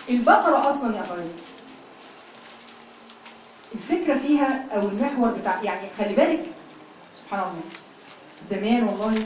البقرة أصلا يا أخواني الفكرة فيها أو المحور بتاع يعني خلي بالك سبحان الله زمان والله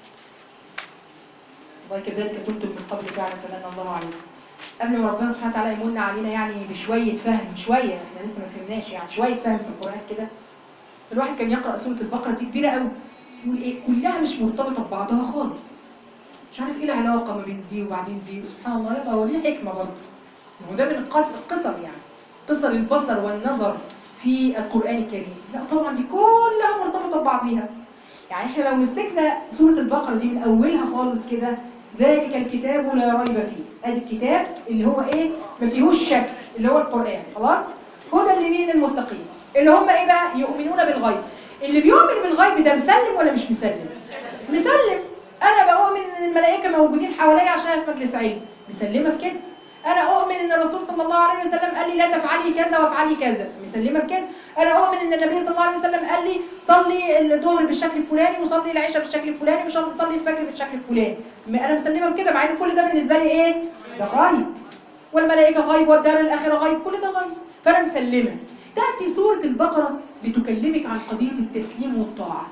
والله كذلك كنتم من قبل فعلا فمن الله عليكم قبل ما ربنا سبحانه وتعالى يمن علينا يعني بشوية فهم شوية احنا لسه ما فهمناش يعني شوية فهم في القرآن كده الواحد كان يقرأ سورة البقرة دي كبيرة قوي يقول ايه كلها مش مرتبطة ببعضها خالص مش عارف ايه العلاقة ما بين دي وبعدين دي سبحان الله يبقى هو ليه حكمة برضه هو ده من القصر القصر يعني قصر البصر والنظر في القرآن الكريم لا طبعا دي كلها مرتبطة ببعضيها يعني احنا لو مسكنا سورة البقرة دي من أولها خالص كده ذلك الكتاب لا ريب فيه ادي الكتاب اللي هو ايه ما فيهوش شك اللي هو القرآن خلاص هدى لمين المتقين اللي هم ايه بقى يؤمنون بالغيب اللي بيؤمن بالغيب ده مسلم ولا مش مسلم مسلم انا بؤمن ان الملائكه موجودين حواليا عشان في مجلس علم مسلمه في كده انا اؤمن ان الرسول صلى الله عليه وسلم قال لي لا تفعلي كذا وافعلي كذا مسلمه بكده انا اؤمن ان النبي صلى الله عليه وسلم قال لي صلي الظهر بالشكل الفلاني وصلي العشاء بالشكل الفلاني وصلي الفجر بالشكل الفلاني انا مسلمه بكده مع ان كل ده بالنسبه لي ايه ده غيب والملائكه غيب والدار الاخره غيب كل ده غيب فانا مسلمه تاتي سوره البقره لتكلمك عن قضيه التسليم والطاعه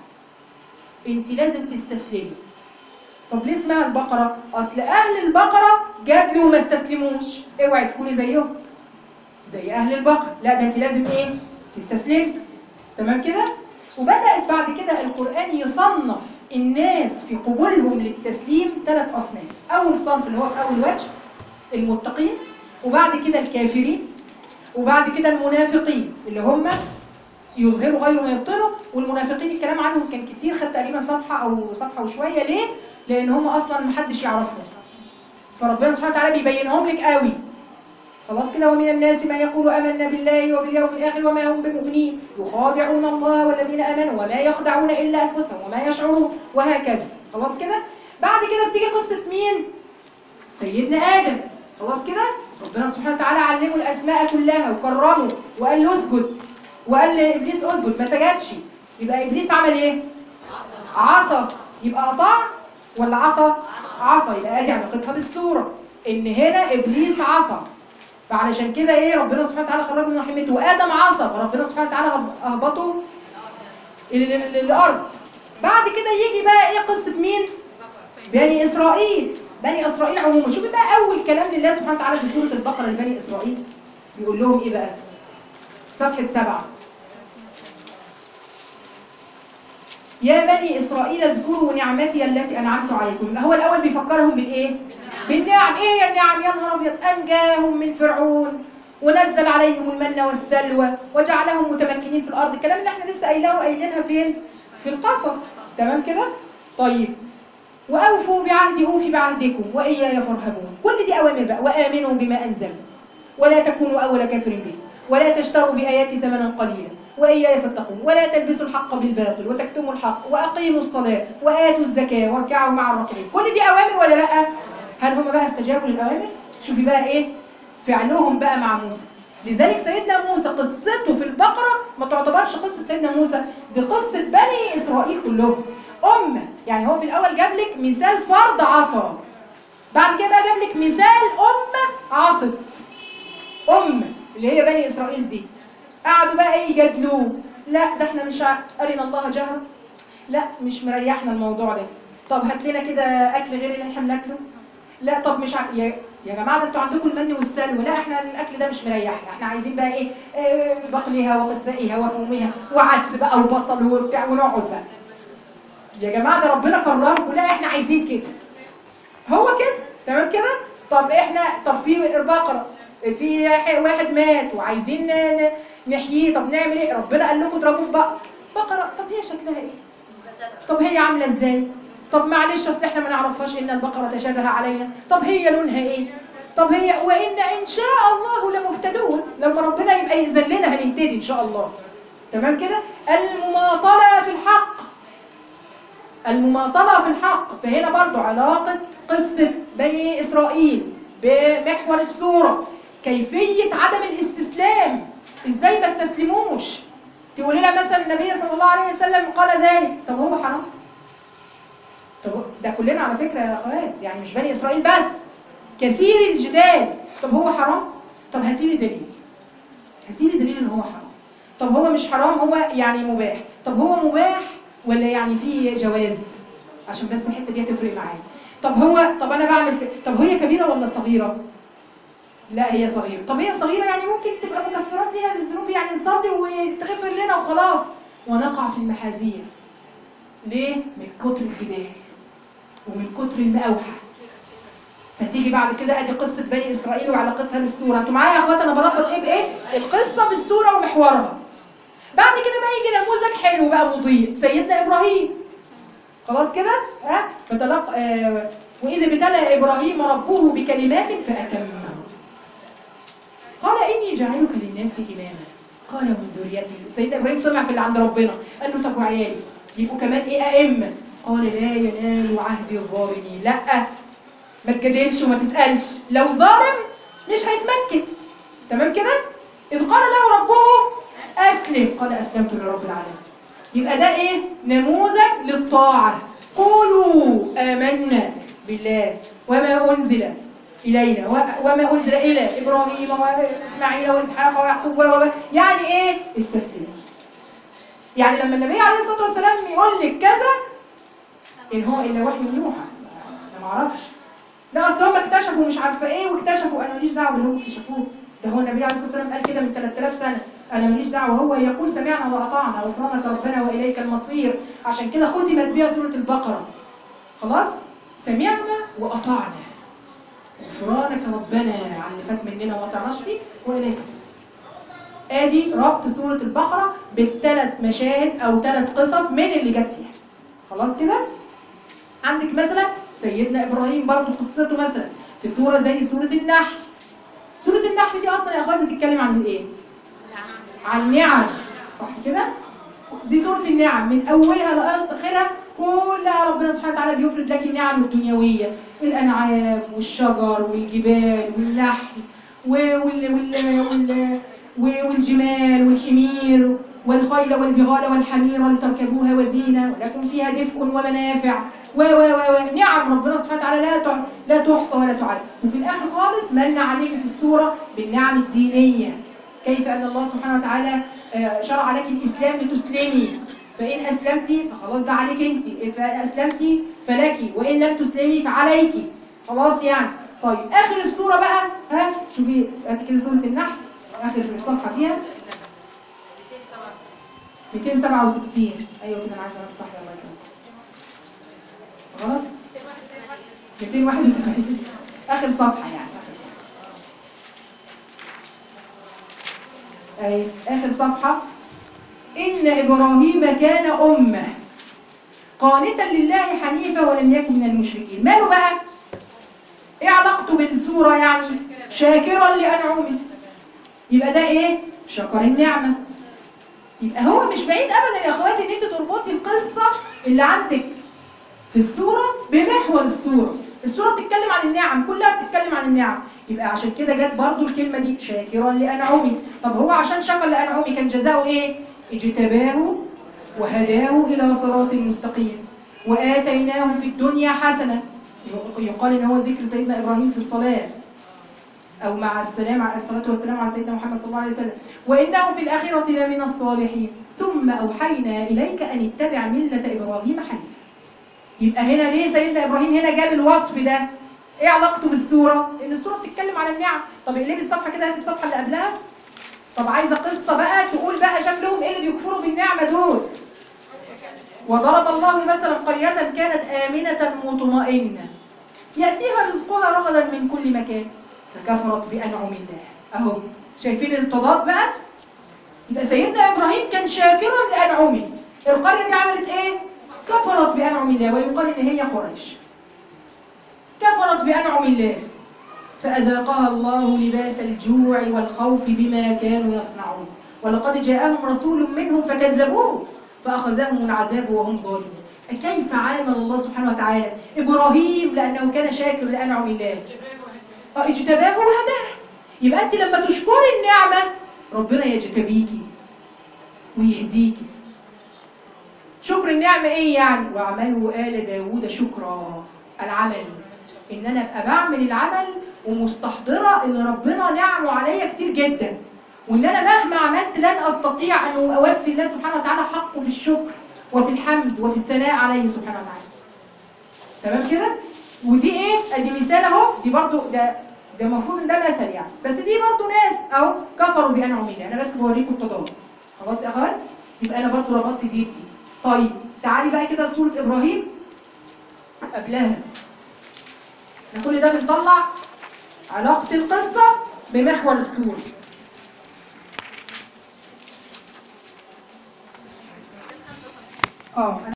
انت لازم تستسلمي طب ليه اسمها البقرة؟ أصل أهل البقرة جادلوا وما استسلموش اوعي تكوني زيهم زي أهل البقرة لا ده أنت لازم إيه؟ تستسلمي تمام كده؟ وبدأت بعد كده القرآن يصنف الناس في قبولهم للتسليم ثلاث أصناف أول صنف اللي هو في أول وجه المتقين وبعد كده الكافرين وبعد كده المنافقين اللي هم يظهروا غير ما يبطنوا والمنافقين الكلام عنهم كان كتير خد تقريبا صفحة أو صفحة وشوية ليه؟ لأن هم أصلا محدش يعرفهم فربنا سبحانه وتعالى بيبينهم لك قوي خلاص كده ومن الناس من يقول آمنا بالله وباليوم الآخر وما هم بمؤمنين يخادعون الله والذين آمنوا وما يخدعون إلا أنفسهم وما يشعرون وهكذا خلاص كده بعد كده بتيجي قصة مين سيدنا آدم خلاص كده ربنا سبحانه وتعالى علمه الأسماء كلها وكرمه وقال له اسجد وقال لإبليس اسجد ما سجدش يبقى إبليس عمل إيه عصى يبقى أطاع ولا عصى عصى يبقى ادي علاقتها بالسوره ان هنا ابليس عصى فعلشان كده ايه ربنا سبحانه وتعالى خرجه من رحمته وادم عصى فربنا سبحانه وتعالى اهبطه الارض بعد كده يجي بقى ايه قصه مين بني اسرائيل بني اسرائيل عموما شوفي بقى اول كلام لله سبحانه وتعالى في سوره البقره لبني اسرائيل بيقول لهم ايه بقى صفحه سبعة يا بني إسرائيل اذكروا نعمتي التي أنعمت عليكم هو الأول بيفكرهم بالإيه؟ بالنعم إيه يا النعم يا نهار أبيض أنجاهم من فرعون ونزل عليهم المن والسلوى وجعلهم متمكنين في الأرض الكلام اللي احنا لسه قايلاه وقايلينها فين؟ في القصص تمام كده؟ طيب وأوفوا بعهدي أوفي بعهدكم وإياي فارهبون كل دي أوامر بقى وآمنوا بما أنزلت ولا تكونوا أول كافر به ولا تشتروا بآياتي ثمنا قليلا وإياي فاتقون ولا تلبسوا الحق بالباطل وتكتموا الحق وأقيموا الصلاة وآتوا الزكاة واركعوا مع الراكعين كل دي أوامر ولا لأ؟ هل هم بقى استجابوا للأوامر؟ شوفي بقى إيه؟ فعلهم بقى مع موسى لذلك سيدنا موسى قصته في البقرة ما تعتبرش قصة سيدنا موسى دي قصة بني إسرائيل كلهم أمة يعني هو في الأول جاب لك مثال فرد عصا بعد كده جاب لك مثال أمة عصت أمة اللي هي بني إسرائيل دي قعدوا بقى ايه يجادلوه لا ده احنا مش ارنا الله جهرا لا مش مريحنا الموضوع ده طب هات لنا كده اكل غير اللي احنا بناكله لا طب مش عارف يا, يا جماعه ده انتوا عندكم المن والسلوى لا احنا الاكل ده مش مريحنا احنا عايزين بقى ايه, إيه بقلها وقثائها وفومها وعدس بقى وبصل وبتاع ونقعد بقى يا جماعه ده ربنا كرمكم لا احنا عايزين كده هو كده تمام كده طب احنا طب في بقره في واحد مات وعايزين نحييه طب نعمل ايه ربنا قال لكم اضربوا بقى بقره طب هي شكلها ايه طب هي عامله ازاي طب معلش اصل احنا ما نعرفهاش ان البقره تشابه علينا طب هي لونها ايه طب هي وان ان شاء الله لمهتدون لما ربنا يبقى يأذن لنا هنهتدي ان شاء الله تمام كده المماطله في الحق المماطله في الحق فهنا برضو علاقه قصه بني اسرائيل بمحور السوره كيفيه عدم الاستسلام ازاي ما استسلموش تقول لنا مثلا النبي صلى الله عليه وسلم قال ذلك طب هو حرام طب ده كلنا على فكره يا اخوات يعني مش بني اسرائيل بس كثير الجدال طب هو حرام طب هاتي لي دليل هاتي لي دليل ان هو حرام طب هو مش حرام هو يعني مباح طب هو مباح ولا يعني فيه جواز عشان بس الحته دي هتفرق معايا طب هو طب انا بعمل في... طب هي كبيره ولا صغيره لا هي صغيره طب هي صغيره يعني ممكن تبقى مكفرات ليها للذنوب يعني نصلي وتغفر لنا وخلاص ونقع في المحاذير ليه من كتر الجدال ومن كتر المقاوحه فتيجي بعد كده ادي قصه بني اسرائيل وعلاقتها بالسوره انتوا معايا يا اخوات انا بربط ايه بايه القصه بالسوره ومحورها بعد كده بقى يجي نموذج حلو بقى مضيء سيدنا ابراهيم خلاص كده ها فتلقى آه واذا ابتلى ابراهيم ربه بكلمات فاتمها قال اني جاعلك للناس اماما قال من ذريتي سيدنا ابراهيم سمع في اللي عند ربنا قال له طب وعيالي يبقوا كمان ايه ائمه قال لا ينال عهد الظالمين لا ما تجادلش وما تسالش لو ظالم مش هيتمكن تمام كده اذ قال له ربه اسلم قال اسلمت لرب العالمين يبقى ده ايه نموذج للطاعه قولوا امنا بالله وما انزل الينا وما انزل الى ابراهيم واسماعيل واسحاق ويعقوب و يعني ايه استسلم يعني لما النبي عليه الصلاه والسلام يقول لك كذا ان هو الا وحي يوحى انا ما اعرفش لا اصل هم اكتشفوا مش عارفه ايه واكتشفوا انا ماليش دعوه باللي هم اكتشفوه ده هو النبي عليه الصلاه والسلام قال كده من 3000 سنه انا ماليش دعوه هو يقول سمعنا واطعنا غفرانك ربنا واليك المصير عشان كده ختمت بها سوره البقره خلاص سمعنا واطعنا غفرانك ربنا على اللي فات مننا وما طعناش فيه واليك المصير ادي ربط سوره البقره بالثلاث مشاهد او ثلاث قصص من اللي جت فيها خلاص كده عندك مثلا سيدنا ابراهيم برضه قصته مثلا في سوره زي سوره النحل سوره النحل دي اصلا يا اخوان بتتكلم عن الايه عن النعم صح كده دي سوره النعم من اولها لاخرها كلها ربنا سبحانه وتعالى بيفرض لك النعم الدنيويه الانعام والشجر والجبال والنحل وال وال وال والجمال والحمير والخيل والبغال والحمير لتركبوها وزينة ولكم فيها دفء ومنافع و و و نعم ربنا سبحانه وتعالى لا لا تحصى ولا تعد وفي الآخر خالص من عليك في السورة بالنعم الدينية كيف أن الله سبحانه وتعالى شرع لك الإسلام لتسلمي فإن أسلمتي فخلاص ده عليك أنت فإن أسلمتي فلك وإن لم تسلمي فعليك خلاص يعني طيب آخر السورة بقى ها شوفي هاتي كده سورة النحل آخر صفحة فيها 267 ايوه كده انا عايزه اصلح الله يكرمك غلط 281 اخر صفحه يعني اي اخر صفحه ان ابراهيم كان امه قانتا لله حنيفا ولم يكن من المشركين ماله بقى ايه علاقته بالسوره يعني شاكرا لانعمه يبقى ده ايه شكر النعمه يبقى هو مش بعيد ابدا يا اخواتي ان انت تربطي القصه اللي عندك في السوره بمحور السوره السوره بتتكلم عن النعم كلها بتتكلم عن النعم يبقى عشان كده جت برضو الكلمه دي شاكرا لانعمه طب هو عشان شكر لانعمه كان جزاؤه ايه اجتباه وهداه الى صراط مستقيم واتيناه في الدنيا حسنه يقال ان هو ذكر سيدنا ابراهيم في الصلاه أو مع السلام على الصلاة والسلام على سيدنا محمد صلى الله عليه وسلم وإنه في الآخرة لمن الصالحين ثم أوحينا إليك أن اتبع ملة إبراهيم حنيفا يبقى هنا ليه سيدنا إبراهيم هنا جاب الوصف ده إيه علاقته بالسورة؟ إن السورة بتتكلم عن النعم طب اقلبي الصفحة كده هاتي الصفحة اللي قبلها طب عايزة قصة بقى تقول بقى شكلهم إيه اللي بيكفروا بالنعمة دول وضرب الله مثلا قرية كانت آمنة مطمئنة يأتيها رزقها رغدا من كل مكان فكفرت بأنعم الله أهو شايفين التضاد بقى يبقى سيدنا إبراهيم كان شاكرا لأنعمه القرية دي عملت إيه؟ كفرت بأنعم الله ويقال إن هي قريش كفرت بأنعم الله فأذاقها الله لباس الجوع والخوف بما كانوا يصنعون ولقد جاءهم رسول منهم فكذبوه فأخذهم العذاب وهم ظالمون كيف عامل الله سبحانه وتعالى إبراهيم لأنه كان شاكر لأنعم الله اجتباه وهداه يبقى انت لما تشكري النعمة ربنا يجتبيكي ويهديكي شكر النعمة ايه يعني واعملوا آل داود شكرا العمل ان انا ابقى بعمل العمل ومستحضره ان ربنا نعمه عليا كتير جدا وان انا مهما عملت لن استطيع ان اوفي الله سبحانه وتعالى حقه في الشكر وفي الحمد وفي الثناء عليه سبحانه وتعالى تمام كده ودي ايه ادي مثال اهو دي برضو ده ده المفروض ان ده مثل يعني بس دي برضو ناس اهو كفروا بانعم الله انا بس بوريكم التضاد خلاص يا اخوات يبقى انا برضو ربطت دي بدي طيب تعالي بقى كده لسوره ابراهيم قبلها احنا كل ده بنطلع علاقه القصه بمحور السوره اه